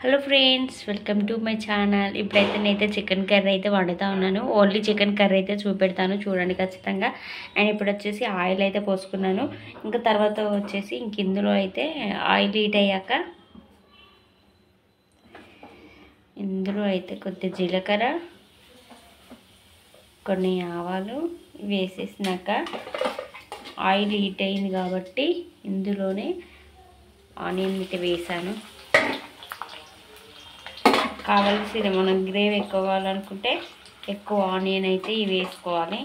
Hello friends welcome to my channel ఇప్పుడైతే నేనైతే chicken curry అయితే వండుతా ఉన్నాను ఓన్లీ చికెన్ కర్రీ అయితే చూపెడతాను చూడండి ఖచ్చితంగా అండ్ ఇప్పుడు వచ్చేసి ఆయిల్ అయితే పోసుకున్నాను ఇంకా తర్వాత వచ్చేసి ఇంక ఇందులో అయితే ఆయిల్ హీట్ అయ్యాక ఇందులో అయితే కొద్ది జీలకర్ర కొన్ని ఆవాలు వేసేసినాక ఆయిల్ హీట్ అయింది కాబట్టి ఇందులోనే ఆనియన్ అయితే వేసాను కావాల్సింది మనం గ్రేవీ ఎక్కువ కావాలనుకుంటే ఎక్కువ ఆనియన్ అయితే ఇవి వేసుకోవాలి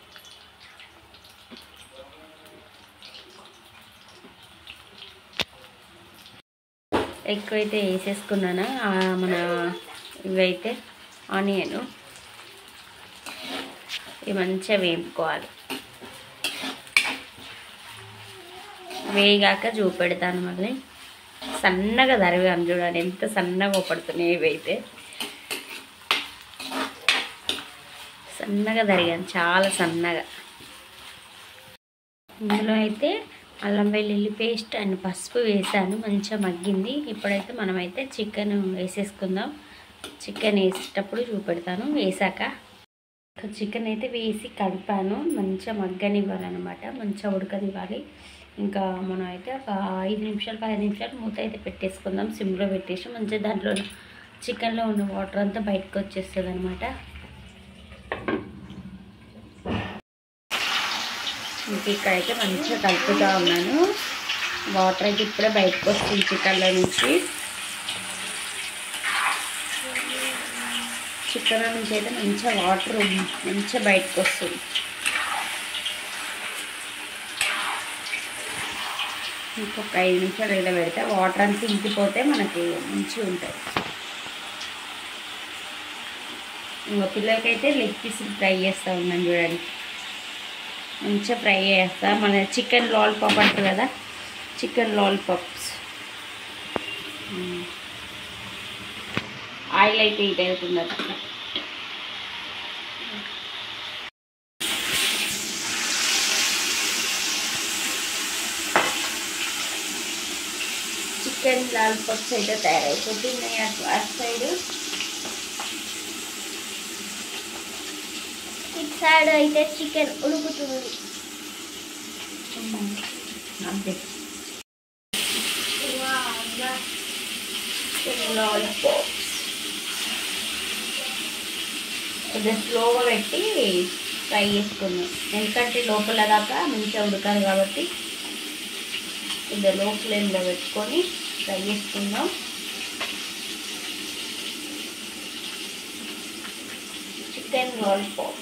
ఎక్కువైతే వేసేసుకున్నాను ఆ మన ఇవైతే ఆనియన్ ఇవి మంచిగా వేపుకోవాలి వేగాక చూపెడతాను మళ్ళీ సన్నగా తరిగాను చూడండి ఎంత సన్నగా పడుతున్నాయి ఇవైతే సన్నగా తరిగాను చాలా సన్నగా ఇందులో అయితే అల్లం వెల్లుల్లి పేస్ట్ అండ్ పసుపు వేసాను మంచిగా మగ్గింది ఇప్పుడైతే మనమైతే చికెన్ వేసేసుకుందాం చికెన్ వేసేటప్పుడు చూపెడతాను వేసాక చికెన్ అయితే వేసి కలిపాను మంచిగా మగ్గనివ్వాలన్నమాట మంచిగా ఉడకనివ్వాలి ఇంకా మనం అయితే ఒక ఐదు నిమిషాలు పది నిమిషాలు మూత అయితే పెట్టేసుకుందాం సిమ్లో పెట్టేసి మంచిగా దాంట్లో చికెన్లో ఉన్న వాటర్ అంతా బయటకు వచ్చేస్తుంది అనమాట ఇంక ఇక్కడైతే మంచిగా కలుపుతూ ఉన్నాను వాటర్ అయితే ఇప్పుడే బయటకు వస్తుంది చికెన్లో నుంచి చికెన్ నుంచి అయితే మంచిగా వాటర్ మంచిగా బయటకు వస్తుంది ఇంకొక ఐదు నిమిషాలు ఇలా పెడితే వాటర్ అంతా ఇంకిపోతే మనకి మంచిగా ఉంటుంది ఇంకో పిల్లలకైతే లెగ్ పీస్ ఫ్రై చేస్తూ ఉన్నాను చూడండి మంచిగా ఫ్రై చేస్తా మన చికెన్ లాలీపాప్ అంటారు కదా చికెన్ లాలీపాప్స్ ఆయిల్ అయితే ఇది అవుతుంది అట్లా చికెన్ లాలీపాప్స్ అయితే తయారైపోతున్నాయి అటు అటు సైడ్ ఇటు సైడ్ అయితే చికెన్ ఉడుకుతుంది అంతే చికెన్ లాలీపాప్స్ కొద్దిగా స్లోగా పెట్టి ఫ్రై చేసుకున్నాం ఎందుకంటే లోపల దాకా మంచిగా ఉడకాలి కాబట్టి కొద్దిగా లో ఫ్లేమ్లో పెట్టుకొని ఫ్రై చేసుకుందాం చికెన్ లాలీపాప్స్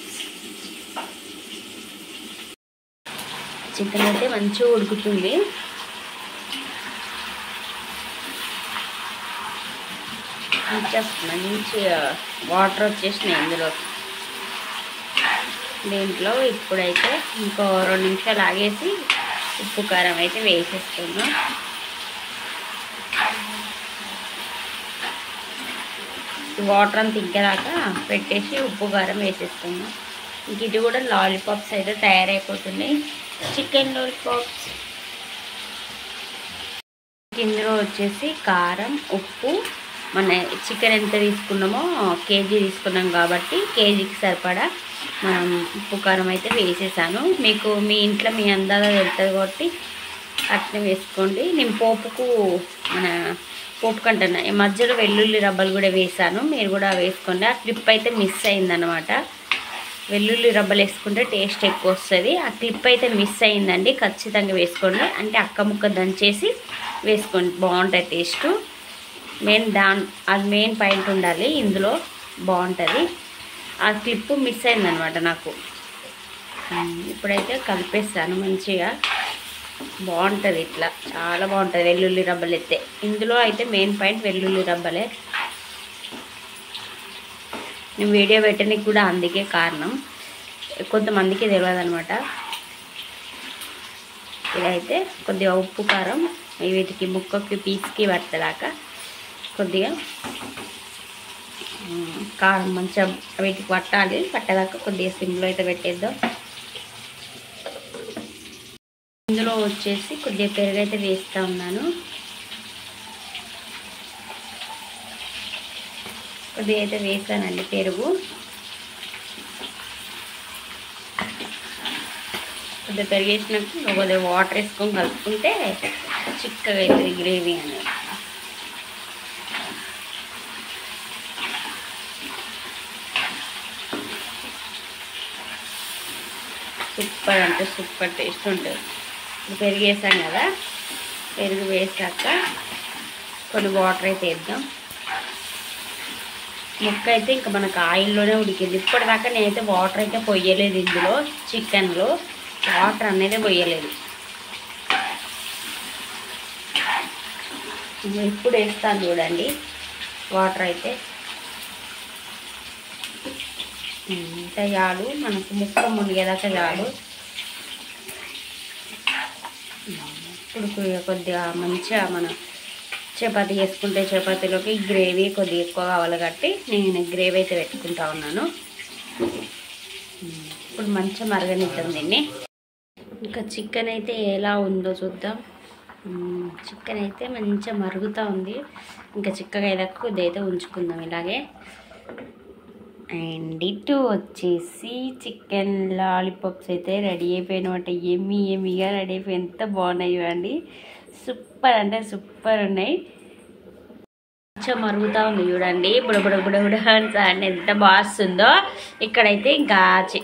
చికెన్ అయితే మంచిగా ఉడుకుతుంది మంచిగా మంచిగా వాటర్ వచ్చేసినాయి ఇందులో దీంట్లో ఇప్పుడైతే ఇంకో రెండు నిమిషాలు ఆగేసి ఉప్పు కారం అయితే వేసేస్తున్నాం వాటర్ అంతా ఇంకేదాకా పెట్టేసి ఉప్పు కారం వేసేస్తున్నాం ఇంక ఇది కూడా లాలీపాప్స్ అయితే తయారైపోతున్నాయి చికెన్ లాలీపాప్స్ ఇందులో వచ్చేసి కారం ఉప్పు మన చికెన్ ఎంత తీసుకున్నామో కేజీ తీసుకున్నాం కాబట్టి కేజీకి సరిపడా మనం ఉప్పు కారం అయితే వేసేసాను మీకు మీ ఇంట్లో మీ అందాలో వెళ్తుంది కాబట్టి అట్నే వేసుకోండి నేను పోపుకు మన పోపు కంటున్నా ఈ మధ్యలో వెల్లుల్లి రబ్బలు కూడా వేసాను మీరు కూడా వేసుకోండి ఆ క్లిప్ అయితే మిస్ అయిందనమాట వెల్లుల్లి రబ్బలు వేసుకుంటే టేస్ట్ ఎక్కువ వస్తుంది ఆ క్లిప్ అయితే మిస్ అయిందండి ఖచ్చితంగా వేసుకోండి అంటే అక్క ముక్క దంచేసి వేసుకోండి బాగుంటుంది టేస్ట్ మెయిన్ దాన్ అది మెయిన్ పాయింట్ ఉండాలి ఇందులో బాగుంటుంది ఆ క్లిప్ మిస్ అయిందనమాట నాకు ఇప్పుడైతే కలిపేస్తాను మంచిగా బాగుంటుంది ఇట్లా చాలా బాగుంటుంది వెల్లుల్లి రబ్బలు అయితే ఇందులో అయితే మెయిన్ పాయింట్ వెల్లుల్లి రబ్బలే నేను వీడియో పెట్టడానికి కూడా అందుకే కారణం కొంతమందికి తెలియదు అనమాట ఇదైతే కొద్దిగా ఉప్పు కారం వీటికి ముక్కకి పీస్కి పట్టదాకా కొద్దిగా కారం మంచిగా వీటికి పట్టాలి పట్టేదాకా కొద్దిగా సిమ్లో అయితే పెట్టేద్దాం ఇందులో వచ్చేసి కొద్దిగా పెరుగు అయితే వేస్తూ ఉన్నాను కొద్దిగా అయితే వేసానండి పెరుగు కొద్దిగా పెరుగు వేసినాక కొద్దిగా వాటర్ వేసుకొని కలుపుకుంటే చిక్కగా అవుతుంది గ్రేవీ అనేది సూపర్ అంటే సూపర్ టేస్ట్ ఉంటుంది ఇప్పుడు పెరుగు వేసాం కదా పెరుగు వేసాక కొన్ని వాటర్ అయితే వేద్దాం ముక్క అయితే ఇంకా మనకు ఆయిల్లోనే ఉడికింది ఇప్పటిదాకా నేనైతే వాటర్ అయితే పొయ్యలేదు ఇందులో చికెన్లో వాటర్ అనేది పొయ్యలేదు ఇంకా ఇప్పుడు వేస్తాను చూడండి వాటర్ అయితే ఇంత చాలు మనకు ముక్క మునిగేదాకా చాలు ఇప్పుడు కొద్దిగా- కొద్దిగా మంచిగా మనం చపాతీ చేసుకుంటే చపాతీలోకి గ్రేవీ కొద్దిగా ఎక్కువ కావాలి కాబట్టి నేను గ్రేవీ అయితే పెట్టుకుంటా ఉన్నాను ఇప్పుడు మంచిగా మరగనిద్దాం దీన్ని ఇంకా చికెన్ అయితే ఎలా ఉందో చూద్దాం చికెన్ అయితే మంచిగా మరుగుతూ ఉంది ఇంకా చిక్కగా అయ్యేదాకా కొద్దిగా అయితే ఉంచుకుందాం ఇలాగే అండ్ ఇటు వచ్చేసి చికెన్ లాలీపాప్స్ అయితే రెడీ అయిపోయినమాట ఎమ్మి ఎమ్మిగా రెడీ అయిపోయి ఎంత బాగున్నాయి చూడండి సూపర్ అంటే సూపర్ ఉన్నాయి కొంచెం మరుగుతూ ఉంది చూడండి బుడబుడ బుడబుడ అని sound ఎంత బాగా వస్తుందో ఇక్కడైతే ఇంకా చి-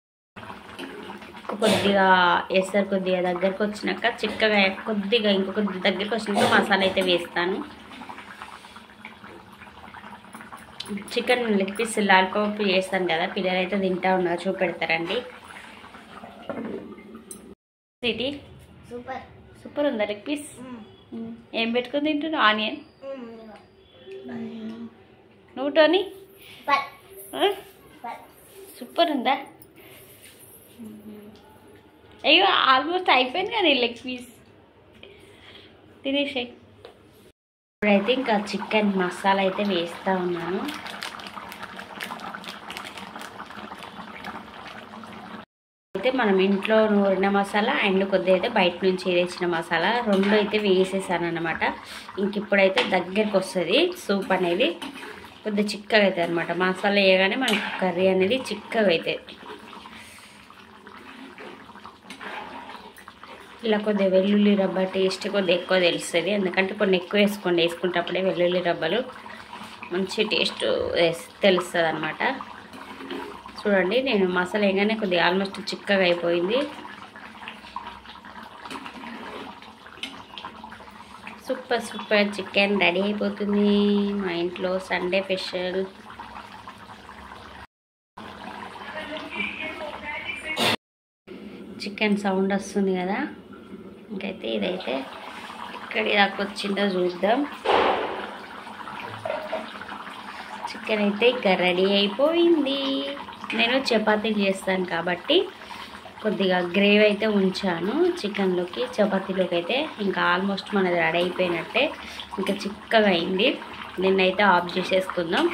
కొద్దిగా వేస్తారు కొద్దిగా దగ్గరకు వచ్చినాక చిక్కగా కొద్దిగా ఇంకొక దగ్గరకు వచ్చినాక మసాలా అయితే వేస్తాను చికెన్ లెగ్ పీస్ లాలిపాప్ చేస్తాను కదా పిల్లలు అయితే తింటా ఉన్నారు చూపెడతారండి సిటీ సూపర్ సూపర్ ఉందా లెగ్ పీస్ ఏం పెట్టుకొని తింటున్నావు ఆనియన్ నువ్వు టోనీ సూపర్ ఆ? సూపర్ సూపర్ ఉందా అయ్యో ఆల్మోస్ట్ అయిపోయింది కదా ఈ లెగ్ పీస్ తినేసాయి ఇప్పుడైతే ఇంకా చికెన్ మసాలా అయితే వేస్తూ ఉన్నాను అయితే మనం ఇంట్లో నూరిన మసాలా అండ్ కొద్దిగా అయితే బయట నుంచి తెచ్చిన మసాలా రెండు అయితే వేసేసాను అనమాట ఇంక ఇప్పుడైతే దగ్గరికి వస్తుంది సూప్ అనేది కొద్దిగా చిక్కగా అవుతుంది అనమాట మసాలా వేయగానే మనకి కర్రీ అనేది చిక్కగా అవుతుంది ఇలా కొద్దిగా వెల్లుల్లి రబ్బ టేస్ట్ కొద్దిగా ఎక్కువ తెలుస్తుంది ఎందుకంటే కొన్ని ఎక్కువ వేసుకోండి వేసుకుంటప్పుడే వెల్లుల్లి రబ్బలు మంచి టేస్ట్ తెలుస్తుంది అనమాట చూడండి నేను మసాలా వేయగానే కొద్దిగా ఆల్మోస్ట్ చిక్కగా అయిపోయింది సూపర్ సూపర్ చికెన్ రెడీ అయిపోతుంది మా ఇంట్లో సండే స్పెషల్ చికెన్ సౌండ్ వస్తుంది కదా ఇంకైతే ఇదైతే ఎక్కడి దాకా వచ్చిందో చూద్దాం చికెన్ అయితే ఇక రెడీ అయిపోయింది నేను చపాతీలు చేస్తాను కాబట్టి కొద్దిగా గ్రేవీ అయితే ఉంచాను చికెన్లోకి చపాతీలోకి అయితే ఇంకా ఆల్మోస్ట్ మనది రెడీ అయిపోయినట్టే ఇంకా చిక్కగా అయింది నిన్నైతే ఆఫ్ చేసేసుకుందాం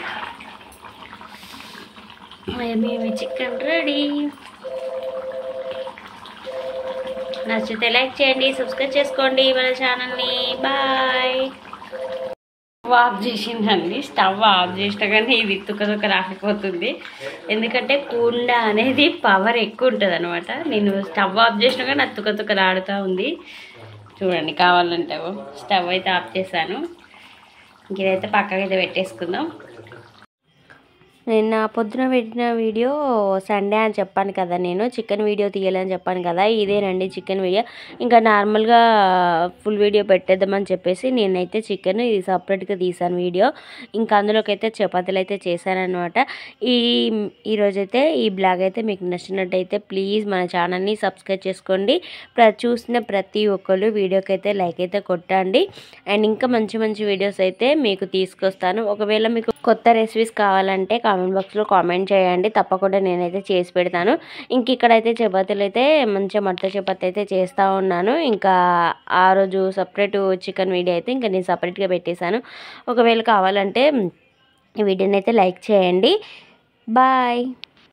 మేము చికెన్ రెడీ నచ్చితే లైక్ చేయండి సబ్స్క్రైబ్ చేసుకోండి మన ఛానల్ని బాయ్ ఆఫ్ చేసిందండి స్టవ్ ఆఫ్ చేసినా కానీ ఇది తుక్క తుక్క రాకపోతుంది ఎందుకంటే కుండ అనేది పవర్ ఎక్కువ ఉంటుంది అనమాట నేను స్టవ్ ఆఫ్ చేసినా కానీ అది తుక్క తుక్క రాడుతూ ఉంది చూడండి కావాలంటే స్టవ్ అయితే ఆఫ్ చేశాను ఇంక ఇదైతే పక్కకైతే పెట్టేసుకుందాం నిన్న పొద్దున పెట్టిన వీడియో సండే అని చెప్పాను కదా నేను చికెన్ వీడియో తీయాలని చెప్పాను కదా ఇదేనండి చికెన్ వీడియో ఇంకా నార్మల్గా ఫుల్ వీడియో పెట్టేద్దామని చెప్పేసి నేనైతే చికెన్ ఇది సపరేట్గా తీసాను వీడియో ఇంకా అందులోకి అయితే చపాతీలు అయితే చేశానమాట ఈ ఈరోజైతే ఈ బ్లాగ్ అయితే మీకు నచ్చినట్టయితే ప్లీజ్ మన ఛానల్ని సబ్స్క్రైబ్ చేసుకోండి ప్ర చూసిన ప్రతి ఒక్కరు వీడియోకి అయితే లైక్ అయితే కొట్టండి అండ్ ఇంకా మంచి మంచి వీడియోస్ అయితే మీకు తీసుకొస్తాను ఒకవేళ మీకు కొత్త రెసిపీస్ కావాలంటే కామెంట్ బాక్స్లో కామెంట్ చేయండి తప్పకుండా నేనైతే చేసి పెడతాను ఇంక ఇక్కడైతే చపాతీలు అయితే మంచిగా మట్ట చపాతీ అయితే చేస్తూ ఉన్నాను ఇంకా ఆ రోజు సపరేట్ చికెన్ వీడియో అయితే ఇంకా నేను సపరేట్గా పెట్టేశాను ఒకవేళ కావాలంటే ఈ వీడియోని అయితే లైక్ చేయండి బాయ్